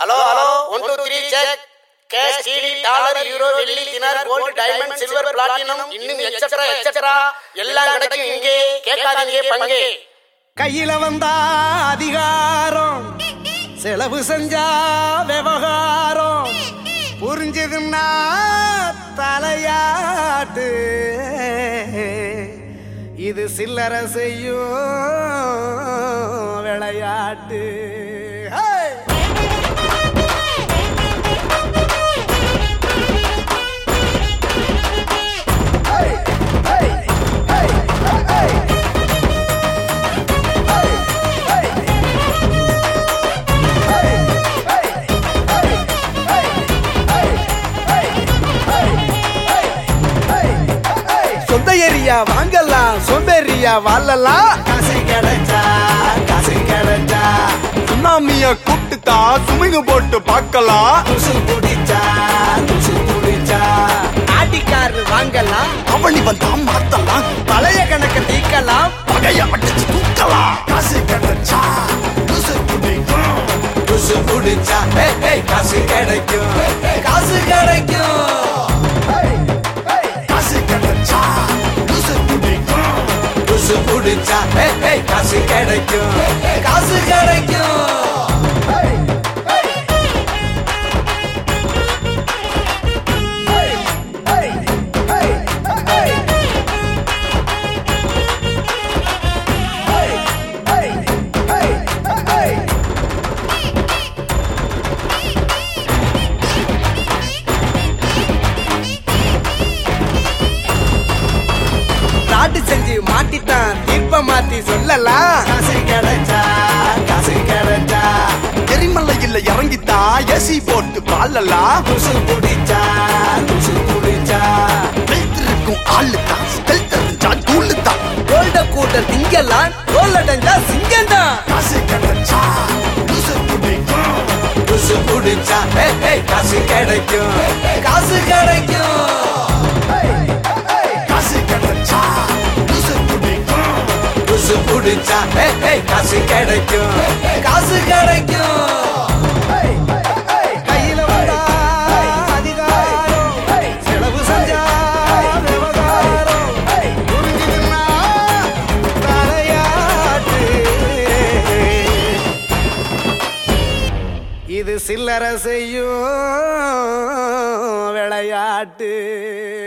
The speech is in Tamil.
Hello hello one two three cheque cash CD dollar euro வெள்ளி dinar gold diamond silver platinum இன்னும் எக்ஸெட்ரா எக்ஸெட்ரா எல்லாம் கிடைக்கும் இங்கே கேட்காதீங்க பங்கே கையில வந்தா அதிகாரம் செலவு செஞ்சா விவகாரம் புரிஞ்சதுன்னா தலையாட்டு இது சில்லற செய்யும் விளையாட்டு ஹே! சொந்த ஏரியா வாங்கலாம் சோம்பேறியா வாழலாம் காசு கிடைச்சா காசு கிடைச்சா சுனாமிய கூப்பிட்டுத்தா சுமிங்க போட்டு பார்க்கலாம் துசு குடிச்சா துசு குடிச்சா ஆட்டிக்காரு வாங்கலாம் அவனி வந்தா மாத்தலாம் பழைய கணக்க தீக்கலாம் பகைய அடிச்சு தூக்கலாம் காசு கிடைச்சா லூசு குடிக்கும் துசு குடிச்சா ஏய், ஏய், காசு கிடைக்கும் காசு கிடைக்கும் காசு கிடைச்சா லூசு குடிக்கும் துசு குடிச்சா ஏய், ஏய், காசு கிடைக்கும் காசு கிடைக்கும் நாட்டு செஞ்சு மாட்டிட்டான் தீர்ப்ப மாத்தி சொல்லலாம் காசு கிடைச்சா காசு கிடைச்சா எரிமலையில் இறங்கித்தா ஏசி போட்டு பாலலாம் துசு குடிச்சா துசு குடிச்சா வைத்திருக்கும் ஆளு தான் ஸ்டெல் தெரிஞ்சா தூளு தான் கோல்ட கூட்ட திங்கலாம் கோல்லடஞ்சா சிங்கம்தான் காசு கிடைச்சா லூசு குடிக்கும் துசு குடிச்சா ஏய், ஏய், காசு கிடைக்கும் காசு கிடைக்கும் காசு கிடைச்சா லூசு குடிக்கும் துசு குடிச்சா ஏய், ஏய், காசு கிடைக்கும் காசு கிடைக்கும் கையில வந்தா அதிகாரம் செலவு செஞ்சா விவகாரம் புரிஞ்சுதுன்னா தலையாட்டு இது சில்லற செய்யும் விளையாட்டு